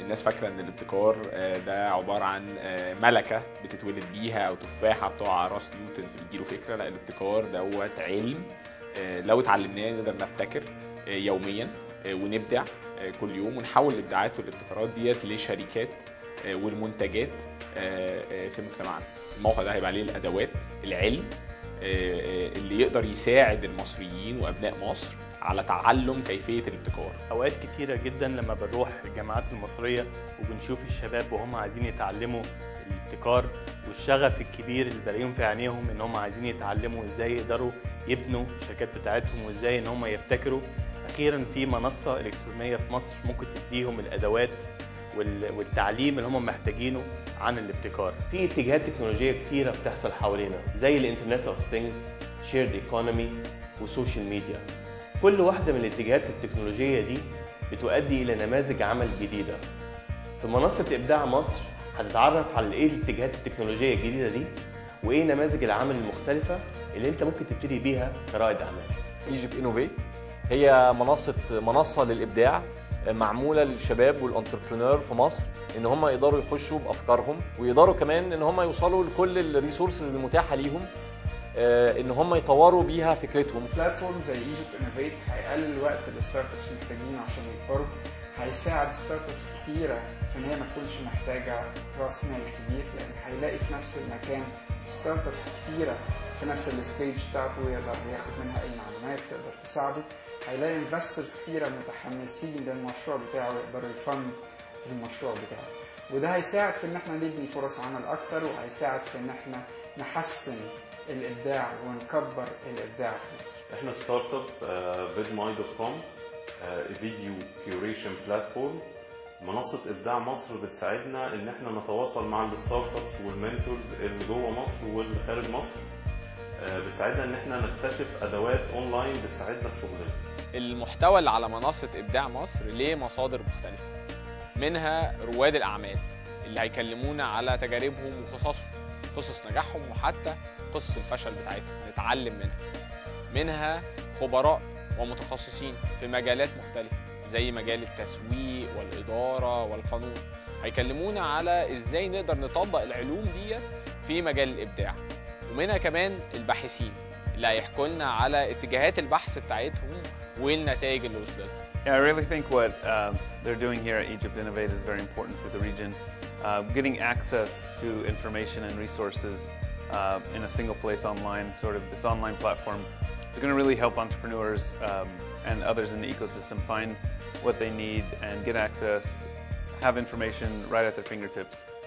الناس فاكره ان الابتكار آه، ده عباره عن آه، ملكه بتتولد بيها او تفاحه بتقع على راس نيوتن فبتجيله فكره لا الابتكار دوت علم آه، لو اتعلمناه نقدر نبتكر آه، يوميا آه، ونبدع آه، كل يوم ونحول الابداعات والابتكارات ديت لشركات آه، والمنتجات آه، آه، في مجتمعنا الموقع ده هيبقى عليه الادوات العلم آه، آه، اللي يقدر يساعد المصريين وابناء مصر على تعلم كيفيه الابتكار اوقات كتيره جدا لما بنروح الجامعات المصريه وبنشوف الشباب وهم عايزين يتعلموا الابتكار والشغف الكبير اللي بلاقيهم في عينيهم ان هم عايزين يتعلموا ازاي يقدروا يبنوا الشركات بتاعتهم وازاي ان هم يبتكروا اخيرا في منصه الكترونيه في مصر ممكن تديهم الادوات وال- والتعليم اللي هم محتاجينه عن الابتكار في اتجاهات تكنولوجيه كتيره بتحصل حوالينا زي الانترنت اوف ثينجز شيرد ايكونومي وسوشيال ميديا كل واحده من الاتجاهات التكنولوجيه دي بتؤدي الى نماذج عمل جديده في منصه ابداع مصر هتتعرف على ايه الاتجاهات التكنولوجيه الجديده دي وايه نماذج العمل المختلفه اللي انت ممكن تبتدي بيها كرائد اعمال ايجيبت انوفيت هي منصه منصه للابداع معموله للشباب والانتربرينور في مصر ان هم يقدروا يخشوا بافكارهم ويقدروا كمان ان هم يوصلوا لكل الريسورسز المتاحه ليهم آه، ان هم يطوروا بيها فكرتهم بلاتفورم زي ايجيبت انوفيت هيقلل الوقت اللي الستارت ابس محتاجينه عشان يكبروا هيساعد ستارت ابس كتيره في ان هي ما تكونش محتاجه راس مال كبير لان هيلاقي في نفس المكان ستارت ابس كتيره في نفس الستيج بتاعته يقدر ياخد منها اي معلومات تقدر تساعده هيلاقي انفسترز كتيره متحمسين للمشروع بتاعه يقدروا يفند المشروع بتاعه وده هيساعد في ان احنا نبني فرص عمل اكتر وهيساعد في ان احنا نحسن الابداع ونكبر الابداع في مصر احنا ستارت اب فيدماي دوت كوم فيديو كيوريشن بلاتفورم منصة إبداع مصر بتساعدنا إن احنا نتواصل مع الستارت ابس والمنتورز اللي جوه مصر واللي خارج مصر آه، بتساعدنا إن احنا نكتشف أدوات أونلاين بتساعدنا في شغلنا المحتوى اللي على منصة إبداع مصر ليه مصادر مختلفة منها رواد الأعمال اللي هيكلمونا على تجاربهم وقصصهم قصص نجاحهم وحتى قصص الفشل بتاعتهم نتعلم منها منها خبراء ومتخصصين في مجالات مختلفة زي مجال التسويق والإدارة والقانون هيكلمونا على إزاي نقدر نطبق العلوم دي في مجال الإبداع ومنها كمان الباحثين اللي هيحكوا لنا على اتجاهات البحث بتاعتهم والنتائج اللي وصلت لها Yeah, I really think what um, they're doing here at Egypt Innovate is very important for the region. Uh, getting access to information and resources uh, in a single place online, sort of this online platform, is going to really help entrepreneurs um, and others in the ecosystem find what they need and get access, have information right at their fingertips.